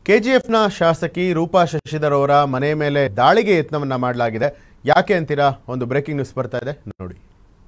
ಕೆಜಿಎಫ್ನ ಶಾಸಕಿ ರೂಪಾ ಶಶಿಧರ್ ಅವರ ಮನೆ ಮೇಲೆ ದಾಳಿಗೆ ಯತ್ನವನ್ನ ಮಾಡಲಾಗಿದೆ ಯಾಕೆ ಅಂತೀರಾ ಒಂದು ಬ್ರೇಕಿಂಗ್ ನ್ಯೂಸ್ ಬರ್ತಾ ಇದೆ ನೋಡಿ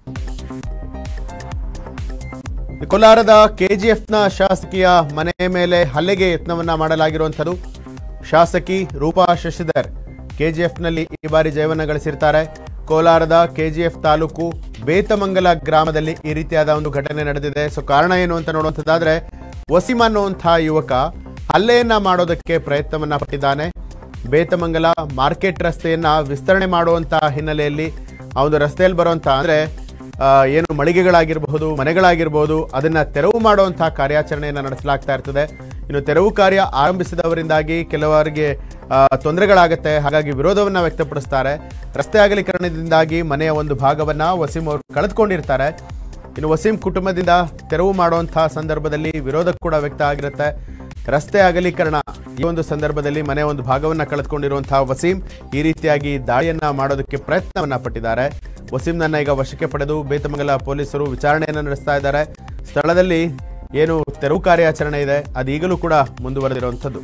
ಕೋಲಾರದ ಕೆಜಿಎಫ್ನ ಶಾಸಕಿಯ ಮನೆ ಮೇಲೆ ಹಲ್ಲೆಗೆ ಯತ್ನವನ್ನ ಮಾಡಲಾಗಿರುವಂಥದ್ದು ಶಾಸಕಿ ರೂಪಾ ಶಶಿಧರ್ ಕೆಜಿಎಫ್ನಲ್ಲಿ ಈ ಬಾರಿ ಜಯವನ್ನ ಗಳಿಸಿರ್ತಾರೆ ಕೋಲಾರದ ಕೆಜಿಎಫ್ ತಾಲೂಕು ಬೇತಮಂಗಲ ಗ್ರಾಮದಲ್ಲಿ ಈ ರೀತಿಯಾದ ಒಂದು ಘಟನೆ ನಡೆದಿದೆ ಸೊ ಕಾರಣ ಏನು ಅಂತ ನೋಡುವಂಥದ್ದಾದ್ರೆ ವಸೀಮ್ ಅನ್ನುವಂತಹ ಯುವಕ ಹಲ್ಲೆಯನ್ನ ಮಾಡೋದಕ್ಕೆ ಪ್ರಯತ್ನವನ್ನ ಪಟ್ಟಿದ್ದಾನೆ ಬೇತಮಂಗಲ ಮಾರ್ಕೆಟ್ ರಸ್ತೆಯನ್ನ ವಿಸ್ತರಣೆ ಮಾಡುವಂತಹ ಹಿನ್ನೆಲೆಯಲ್ಲಿ ಆ ಒಂದು ರಸ್ತೆಯಲ್ಲಿ ಬರುವಂತ ಅಂದ್ರೆ ಆ, ಏನು ಮಳಿಗೆಗಳಾಗಿರಬಹುದು ಮನೆಗಳಾಗಿರ್ಬೋದು ಅದನ್ನ ತೆರವು ಮಾಡುವಂತಹ ಕಾರ್ಯಾಚರಣೆಯನ್ನು ನಡೆಸಲಾಗ್ತಾ ಇರ್ತದೆ ಇನ್ನು ತೆರವು ಕಾರ್ಯ ಆರಂಭಿಸಿದವರಿಂದಾಗಿ ಕೆಲವರಿಗೆ ಆ, ತೊಂದರೆಗಳಾಗುತ್ತೆ ಹಾಗಾಗಿ ವಿರೋಧವನ್ನ ವ್ಯಕ್ತಪಡಿಸ್ತಾರೆ ರಸ್ತೆ ಅಗಲೀಕರಣದಿಂದಾಗಿ ಮನೆಯ ಒಂದು ಭಾಗವನ್ನ ವಸೀಂ ಅವರು ಕಳೆದುಕೊಂಡಿರ್ತಾರೆ ಇನ್ನು ವಸೀಂ ಕುಟುಂಬದಿಂದ ತೆರವು ಮಾಡುವಂತಹ ಸಂದರ್ಭದಲ್ಲಿ ವಿರೋಧ ಕೂಡ ವ್ಯಕ್ತ ಆಗಿರುತ್ತೆ ರಸ್ತೆ ಅಗಲೀಕರಣ ಈ ಒಂದು ಸಂದರ್ಭದಲ್ಲಿ ಮನೆ ಒಂದು ಭಾಗವನ್ನ ಕಳೆದುಕೊಂಡಿರುವಂತಹ ವಸೀಂ ಈ ರೀತಿಯಾಗಿ ದಾಳಿಯನ್ನ ಮಾಡೋದಕ್ಕೆ ಪ್ರಯತ್ನವನ್ನ ಪಟ್ಟಿದ್ದಾರೆ ವಸೀಂನನ್ನ ಈಗ ವಶಕ್ಕೆ ಪಡೆದು ಬೇತಮಂಗಲ ಪೊಲೀಸರು ವಿಚಾರಣೆಯನ್ನು ನಡೆಸ್ತಾ ಇದ್ದಾರೆ ಸ್ಥಳದಲ್ಲಿ ಏನು ತೆರವು ಕಾರ್ಯಾಚರಣೆ ಇದೆ ಅದು ಈಗಲೂ ಕೂಡ ಮುಂದುವರೆದಿರುವಂಥದ್ದು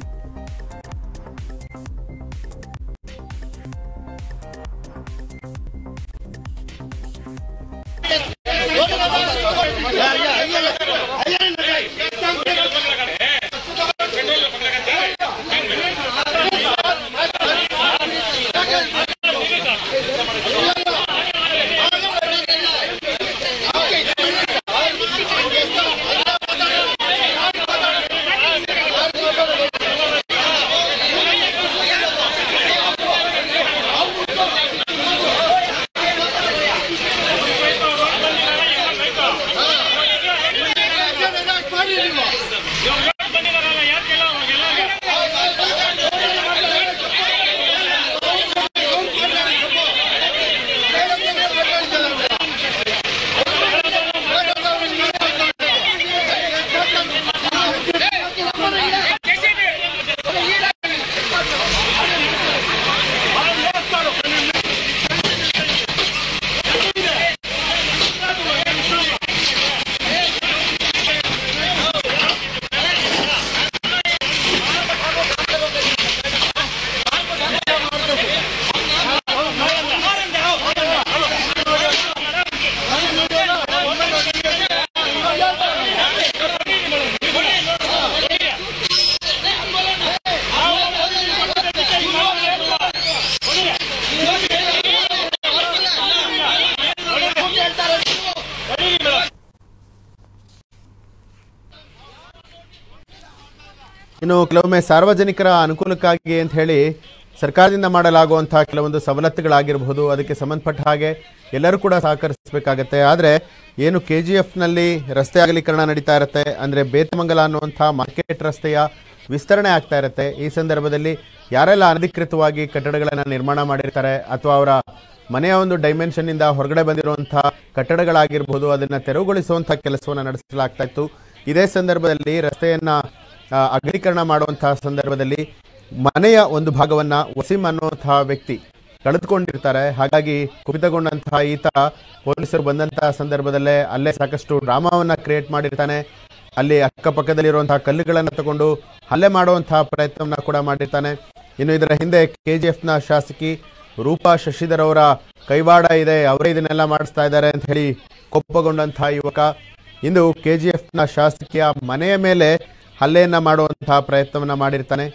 ಇನ್ನು ಕೆಲವೊಮ್ಮೆ ಸಾರ್ವಜನಿಕರ ಅನುಕೂಲಕ್ಕಾಗಿ ಅಂತ ಹೇಳಿ ಸರ್ಕಾರದಿಂದ ಮಾಡಲಾಗುವಂತಹ ಕೆಲವೊಂದು ಸವಲತ್ತುಗಳಾಗಿರಬಹುದು ಅದಕ್ಕೆ ಸಂಬಂಧಪಟ್ಟ ಹಾಗೆ ಎಲ್ಲರೂ ಕೂಡ ಸಹಕರಿಸಬೇಕಾಗತ್ತೆ ಆದರೆ ಏನು ಕೆ ಜಿ ಎಫ್ನಲ್ಲಿ ರಸ್ತೆ ಅಗಲೀಕರಣ ನಡೀತಾ ಇರುತ್ತೆ ಅಂದರೆ ಬೇತಮಂಗಲ ಅನ್ನುವಂಥ ಮಾರ್ಕೆಟ್ ರಸ್ತೆಯ ವಿಸ್ತರಣೆ ಆಗ್ತಾ ಇರುತ್ತೆ ಈ ಸಂದರ್ಭದಲ್ಲಿ ಯಾರೆಲ್ಲ ಅನಧಿಕೃತವಾಗಿ ಕಟ್ಟಡಗಳನ್ನು ನಿರ್ಮಾಣ ಮಾಡಿರ್ತಾರೆ ಅಥವಾ ಅವರ ಮನೆಯ ಒಂದು ಡೈಮೆನ್ಷನ್ ಇಂದ ಹೊರಗಡೆ ಬಂದಿರುವಂತಹ ಕಟ್ಟಡಗಳಾಗಿರ್ಬೋದು ಅದನ್ನ ತೆರವುಗೊಳಿಸುವಂತಹ ಕೆಲಸವನ್ನು ನಡೆಸಲಾಗ್ತಾ ಇತ್ತು ಇದೇ ಸಂದರ್ಭದಲ್ಲಿ ರಸ್ತೆಯನ್ನ ಆ, ಅಗಲೀಕರಣ ಮಾಡುವಂತಹ ಸಂದರ್ಭದಲ್ಲಿ ಮನೆಯ ಒಂದು ಭಾಗವನ್ನ ವಸೀಂ ಅನ್ನುವಂತಹ ವ್ಯಕ್ತಿ ಕಳೆದುಕೊಂಡಿರ್ತಾರೆ ಹಾಗಾಗಿ ಕುಪಿತಗೊಂಡಂತಹ ಈತ ಪೊಲೀಸರು ಬಂದಂತಹ ಸಂದರ್ಭದಲ್ಲೇ ಅಲ್ಲೇ ಸಾಕಷ್ಟು ಡ್ರಾಮಾವನ್ನ ಕ್ರಿಯೇಟ್ ಮಾಡಿರ್ತಾನೆ ಅಲ್ಲಿ ಅಕ್ಕಪಕ್ಕದಲ್ಲಿರುವಂತಹ ಕಲ್ಲುಗಳನ್ನು ತಗೊಂಡು ಹಲ್ಲೆ ಮಾಡುವಂತಹ ಪ್ರಯತ್ನವನ್ನ ಕೂಡ ಮಾಡಿರ್ತಾನೆ ಇನ್ನು ಇದರ ಹಿಂದೆ ಕೆ ಜಿ ಎಫ್ನ ಶಾಸಕಿ ರೂಪಾ ಶಶಿಧರ್ ಅವರ ಕೈವಾಡ ಇದೆ ಅವರೇ ಇದನ್ನೆಲ್ಲ ಮಾಡಿಸ್ತಾ ಇದ್ದಾರೆ ಅಂತ ಹೇಳಿ ಕೊಪ್ಪಗೊಂಡಂತಹ ಯುವಕ ಇಂದು ಕೆ ಜಿ ಎಫ್ನ ಶಾಸಕಿಯ ಮನೆಯ ಮೇಲೆ ಹಲ್ಲೆಯನ್ನ ಮಾಡುವಂತಹ ಪ್ರಯತ್ನವನ್ನ ಮಾಡಿರ್ತಾನೆ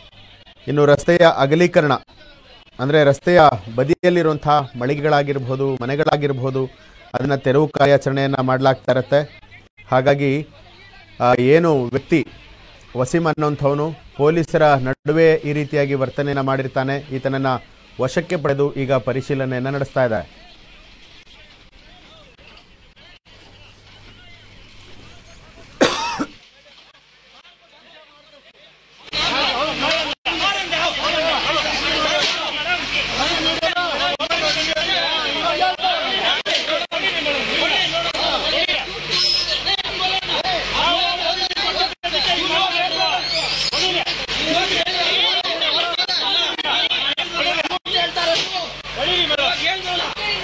ಇನ್ನು ರಸ್ತೆಯ ಅಗಲೀಕರಣ ಅಂದರೆ ರಸ್ತೆಯ ಬದಿಯಲ್ಲಿರುವಂತಹ ಮಳಿಗೆಗಳಾಗಿರ್ಬೋದು ಮನೆಗಳಾಗಿರ್ಬೋದು ಅದನ್ನು ತೆರವು ಕಾರ್ಯಾಚರಣೆಯನ್ನು ಮಾಡಲಾಗ್ತಾ ಇರತ್ತೆ ಹಾಗಾಗಿ ಆ, ಏನು ವ್ಯಕ್ತಿ ವಸೀಂ ಅನ್ನೋಂಥವನು ಪೊಲೀಸರ ನಡುವೆ ಈ ರೀತಿಯಾಗಿ ವರ್ತನೆಯನ್ನು ಮಾಡಿರ್ತಾನೆ ಈತನನ್ನ ವಶಕ್ಕೆ ಪಡೆದು ಈಗ ಪರಿಶೀಲನೆಯನ್ನು ನಡೆಸ್ತಾ ಇದ್ದಾರೆ ಹೇಳ್ತಾರೆ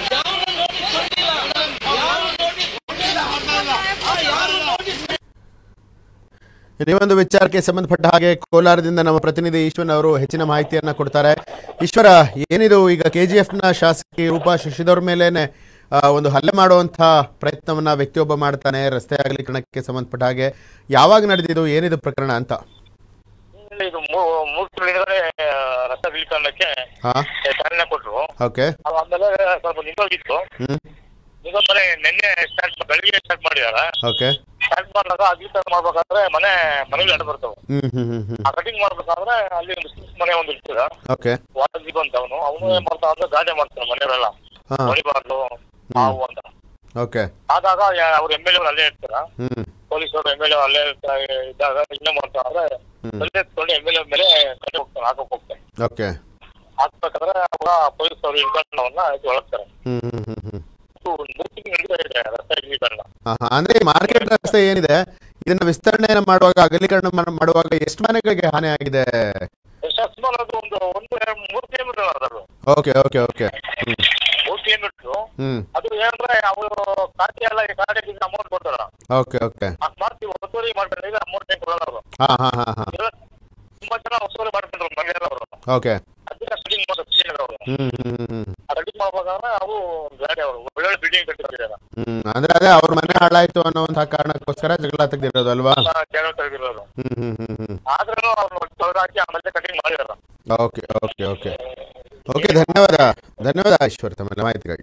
ಈ ಒಂದು ವಿಚಾರಕ್ಕೆ ಸಂಬಂಧಪಟ್ಟ ಹಾಗೆ ಕೋಲಾರದಿಂದ ನಮ್ಮ ಪ್ರತಿನಿಧಿ ಈಶ್ವರ್ ಅವರು ಹೆಚ್ಚಿನ ಮಾಹಿತಿಯನ್ನ ಕೊಡ್ತಾರೆ ಈಶ್ವರ ಏನಿದು ಈಗ ಕೆ ಜಿ ಎಫ್ನ ಶಾಸಕಿ ರೂಪಾ ಶಶಿಧರ್ ಮೇಲೇನೆ ಆ, ಒಂದು ಹಲ್ಲೆ ಮಾಡುವಂಥ ಪ್ರಯತ್ನವನ್ನ ವ್ಯಕ್ತಿಯೊಬ್ಬ ಮಾಡ್ತಾನೆ ರಸ್ತೆ ಅಗಲೀಕರಣಕ್ಕೆ ಸಂಬಂಧಪಟ್ಟ ಹಾಗೆ ಯಾವಾಗ ನಡೆದಿದ್ದು ಏನಿದು ಪ್ರಕರಣ ಅಂತ ಇದು ಮೂ- ಮೂರು ತಿಂಗಳಿಂದಲೇ ರಸ್ತೆ ಅಗಲೀಕರಣಕ್ಕೆ ಹಾ ಚಾಲನೆ ಕೊಟ್ರು ಓಕೆ ಆಮೇಲೆ ಸ್ವಲ್ಪ ನಿಂತೋಗಿತ್ತು ಹ್ಮ್ ನಿಂತೋದ್ಮೇಲೆ ನಿನ್ನೆ ಸ್ಟಾರ್ಟ್ ಬೆಳಿಗ್ಗೆ ಸ್ಟಾರ್ಟ್ ಮಾಡಿದಾರೆ ಓಕೆ ಸ್ಟಾರ್ಟ್ ಮಾಡಿದಾಗ ಅಗಲೀಕರಣ ಮಾಡ್ಬೇಕಾದ್ರೆ ಮನೆ ಮನೆಗೆ ಅಡ್ಡ ಬರ್ತವೆ ಹ್ಮ್ ಹ್ಮ್ ಹ್ಮ್ ಹ್ಮ್ ಆ ಕಟಿಂಗ್ ಮಾಡ್ಬೇಕಾದ್ರೆ ಅಲ್ಲಿ ಒಂದು ಮುಸ್ಲಿಮ್ಸ್ ಮನೆ ಒಂದು ಇರ್ತದ ಓಕೆ ವಾರದಿಗೂ ಅಂತ ಅವನು ಅವನು ಏನ್ ಮಾಡ್ತಾ ಅಂದ್ರೆ ಗಾದೆ ಮಾಡ್ತಾನೆ ಮನೆಯವರೆಲ್ಲ ಹಾ ಹೊಡಿಬಾರ್ದು ಹಾವು ಅಂತ ಓಕೆ ಆದಾಗ ಅವ್ರ ಎಮ್ ಎಲ್ ಎ ಅಲ್ಲೇ ಇರ್ತಾರ ಹ್ಮ್ ಪೊಲೀಸರು ಎಮ್ ಎಲ್ ಎ ಅಲ್ಲೇ ಇರ್ತಾ- ಇದ್ದಾಗ ಇನ್ನೇ ಮಾಡ್ತಾ ಅಂದ್ರೆ ಹ್ಮ್. ಅಲ್ಲೇ ಎತ್ಕೊಂಡು ಎಮ್ ಎಲ್ ಎ ಮೇಲೆ ಕಟ್ಟಿ ಹೋಗ್ತಾನೆ ಹಾಕಕ್ ಹೋಗ್ತಾನೆ ಓಕೆ ಹಾಕ್ಬೇಕಾದ್ರೆ ಅವಾಗ ಪೊಲೀಸ್ ಅವರು ಹಿಡ್ಕೊಂಡು ಅವನ್ನ ಇದು ಒಳಗ್ತಾರೆ ಹ್ಮ್ ಹ್ಮ್ ಹ್ಮ್ ಹ್ಮ್ ಇದು ಮೂರು ತಿಂಗಳು ನಡೀತಾ ಇದೆ ರಸ್ತೆ ಅಗಲೀಕರಣ ಹಾ, ಹಾ. ಅಂದ್ರೆ ಈ ಮಾರ್ಕೆಟ್ ರಸ್ತೆ ಏನಿದೆ ಇದನ್ನ ವಿಸ್ತರಣೆಯನ್ನು ಮಾಡುವಾಗ ಅಗಲೀಕರಣ ಮಾಡ- ಮಾಡುವಾಗ ಎಷ್ಟು ಮನೆಗಳಿಗೆ ಹಾನಿ ಆಗಿದೆ ಎಷ್ಟು ಸುಮಾರು ಅದು ಒಂದು ಒಂದು ಎರಡು ಮೂರು ಕಿಲೋಮೀಟರ್ ಅದು ಓಕೆ ಓಕೆ ಓಕೆ ಹ್ಮ್ ಮೂರು ಕಿಲೋಮೀಟರ್ ಹ್ಮ್ ಅದು ಏನಂದ್ರೆ ಅವರು ಖಾತೆ ಎಲ್ಲ ಖಾತೆ ಅಮೌಂಟ್ ಕೊಡ್ತಾರ ಓಕೆ ಓಕೆ ಅದ್ ಮಾಡ್ತೀವಿ ಒತ್ತುವರಿ ಮಾಡ್ಕೊಂಡ್ರೆ ಅಮೌಂಟ್ ಏನ್ ಕೊಡಲ್ಲ ಅವರು ಹಾ ಹಾ ಹಾ ಹಾ ಇವಾಗ ತುಂಬಾ ಜನ ಒತ್ತುವರಿ ಮಾಡ್ಕೊಂಡ್ರು ಮಹಿಳೆಯರವರು ಓಕೆ ಅದನ್ನ ಸ್ಟಡಿಂಗ್ ಮಾಡೋದು ಕ್ಲೀನರ್ ಅವರು ಹ್ಮ್ ಹ್ಮ್ ಹ್ಮ್ ಆ ಸ್ಟಡಿಂಗ್ ಮಾಡ್ಬೇಕಾದ್ರೆ ಅವರು ಗಾಡಿ ಅವರು ಒಳ್ಳೊಳ್ಳೆ ಬಿಲ್ಡಿಂಗ್ ಕಟ್ಟಿದ್ದಾರೆ ಹ್ಮ್ ಅಂದ್ರೆ ಅದೇ ಅವ್ರ ಮನೆ ಹಾಳಾಯ್ತು ಅನ್ನುವಂಥ ಕಾರಣಕ್ಕೋಸ್ಕರ ಜಗಳ ತೆಗ್ದಿರೋದು ಅಲ್ವಾ ಜಾಗ ತೆಗೆದಿರೋರು ಹ್ಮ್ ಹ್ಮ್ ಹ್ಮ್ ಹ್ಮ್ ಆದ್ರೂ ಅವ್ರು ಸಾವಿರ ಹಾಕಿ ಆಮೇಲೆ ಕಟಿಂಗ್ ಮಾಡಿದಾರ ಓಕೆ ಓಕೆ ಓಕೆ ಓಕೆ ಧನ್ಯವಾದ ಧನ್ಯವಾದ ಈಶ್ವರ್ ತಮ್ಮ ಮಾಹಿತಿಗಾಗಿ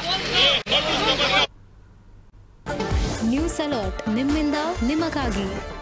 ನ್ಯೂಸ್ ಅಲರ್ಟ್ ನಿಮ್ಮಿಂದ ನಿಮಗಾಗಿ